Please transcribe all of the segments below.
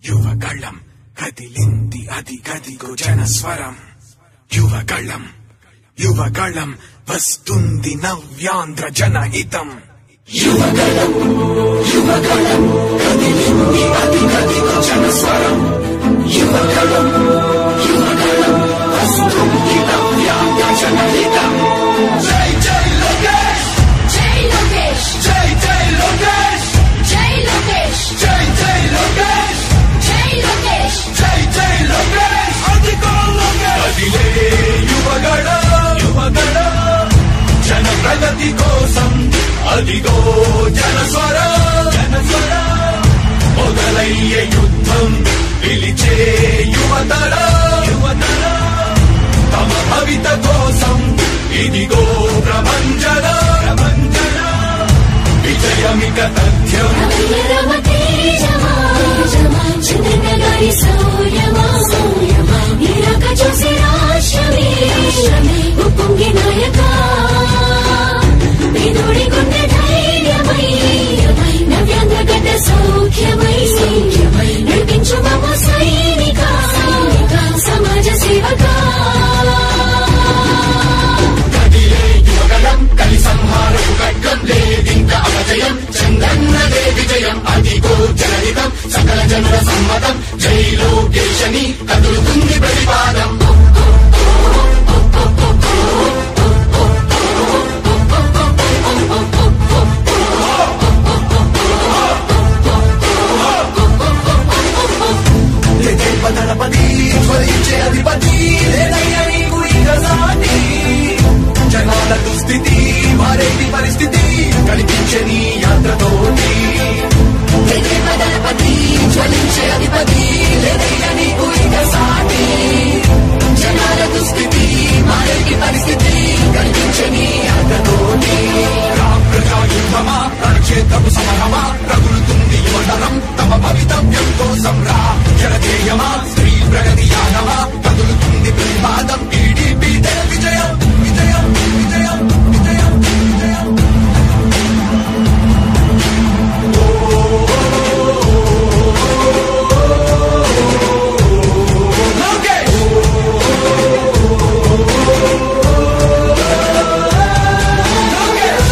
యువగళం కదిలింది అది గదిగో జనస్వరం యువగళం యువగళం వస్తుంది నవ్యాంధ్ర జనహితం యువగళం యువగళం కదిలింది అది గదిగో జనస్వరం యువగళం యువగళం వస్తుంది నవ్యాంధ్ర జనహితం జై జై లోకేష్ జై లోకేష్ జై జై లోకేష్ జై లోకేష్ జై జై లోకేష్ జై లోకేష్ జై జై లోకేష్ అదిగో లోకేష్ కదిలే యువగడ యువగడ జన ప్రగతి కోసం అదిగో జనస్వర జనస్వర మొదలయ్యే యుద్ధం పిలిచే యువతర యువతర తమ భవిత కోసం ఇదిగో ప్రభంజన ప్రభంజన విజయమిక తథ్యం రమయ రమ తేజమా చంద్రన గారి సౌర్యమా సౌర్యమా నీరాక చూసి రాష్ట్రమే ఉప్పొంగి నాయక పేదోడి గుండె ధైర్యమై నవ్యాంధ్ర గడ్డ సౌఖ్యమై నడిపించు మమ్మ సైనిక సమాజ సేవక కదిలే యువగలం కలి సంహారపు ఖడ్గం లేదింక అపజయం చంద్రన్నదే విజయం అదిగో జనహితం సకల జనుల సమ్మతం జై లోకేశని కదులుతుంది ప్రతిపాదం దళపతి జ్వలించే అధిపతి లేదయ్య నీకు ఇక సాటి జనాల దుస్థితి మారేటి పరిస్థితి కనిపించే నీ యాత్రతోటి దళపతి జ్వలించే అధిపతి లేదయ్య నీకు ఇక సాటి జనాల దుస్థితి మారేటి పరిస్థితి కనిపించని యాత్రతోటి రామ్ ప్రజా యుద్ధమా రణక్షేత్రపు సమరమా రగులుతుంది యువతరం తమ భవితవ్యం కోసం రా జనధేయమా స్త్రీ ప్రగతి యానమా కదులుతుంది ప్రతిపాదం టీడీపీ విజయం విజయం విజయం విజయం విజయం లోకేష్ లోకేష్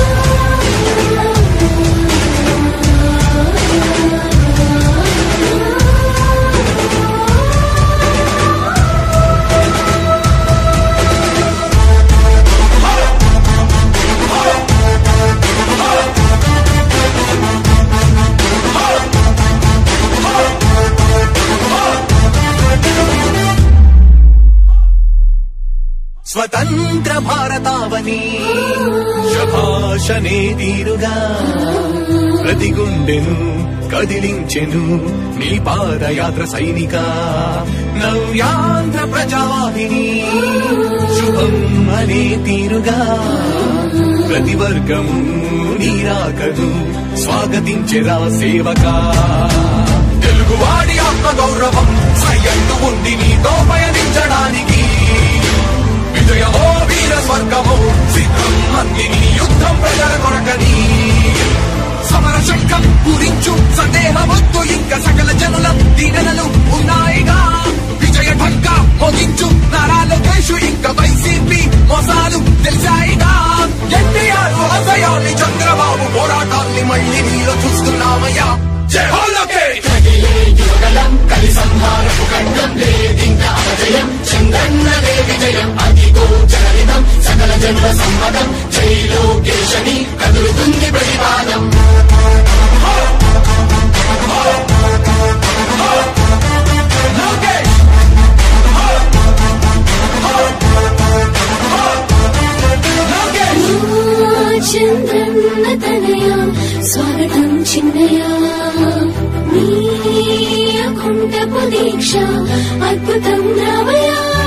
స్వతంత్ర భారతావని శభాషనే తీరుగా ప్రతి గుండెను కదిలించెను నీ పాదయాత్ర సైనిక నవ్యాంధ్ర ప్రజావాహిని శుభం అనే తీరుగా ప్రతి వర్గము నీరాకను స్వాగతించెరా సేవకా తెలుగువాడి ఆత్మ గౌరవం సయ్యంటు ఉంది నీతో పయనించడానికి విజయమో వీర స్వర్గమో సిద్ధం అందిని యుద్ధం ప్రజల కొరకని సమర శంఖం పూరించు సందేహమొద్దు ఇంకా సకల జనుల దీవెనలు ఉన్నాయిగా విజయ ఢంక మోగించు నారా లోకేష్ ఇంకా వైసీపీ మోసాలు తెలిసాయిగా ఎన్టీఆర్ ఆశయాల్ని చంద్రబాబు పోరాటాల్ని మళ్ళీ నీలో చూస్తున్నామయ్యా జై హో లోకేష్ యువగలం కలి సంహారపు ఖండం లేదింక అపజయం చంద్రన్నదే విజయం అదిగో జనహితం సకల జనుల సమ్మతం జై లోకేశని కదులుతుంది ప్రతిపాదం లోకేష్ లోకేష్ చంద్రన్న తనయ స్వాగతం చిన్నయ నీ అకుంఠపు దీక్ష అద్భుతం రామయ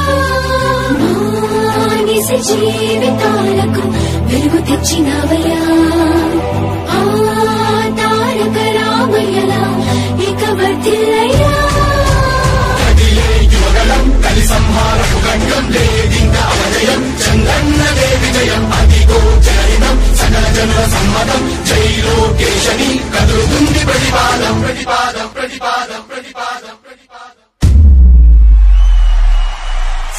మానిసి జీవితాలకు వెలుగు తెచ్చినవయ్యా ఆ తారక రామయ్యలా ఇక వర్తిల్లయ్యా కదిలే యువగలం కలి సంహారపు ఖడ్గం లేదింక అపజయం చంద్రన్నదే విజయం అదిగో జనహితం సకల జనుల సమ్మతం జై లోకేశని కదులుతుంది ప్రతిపాదం ప్రతిపాదం ప్రతిపాదం ప్రతిపాదం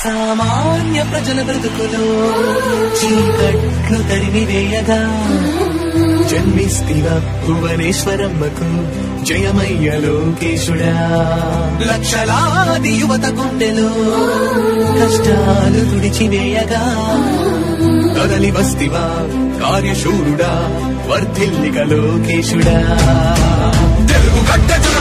సామాన్య ప్రజల బ్రతుకులో చీకట్లు తరిమి వేయగా జన్మిస్తివ భువనేశ్వరమ్మకు జయమయ్య లోకేశుడా లక్షలాది యువత గుండెలో కష్టాలు తుడిచివేయగా కదలి వస్తివా కార్యశూరుడా వర్ధిల్లిక లోకేశుడా తెలుగు గడ్డ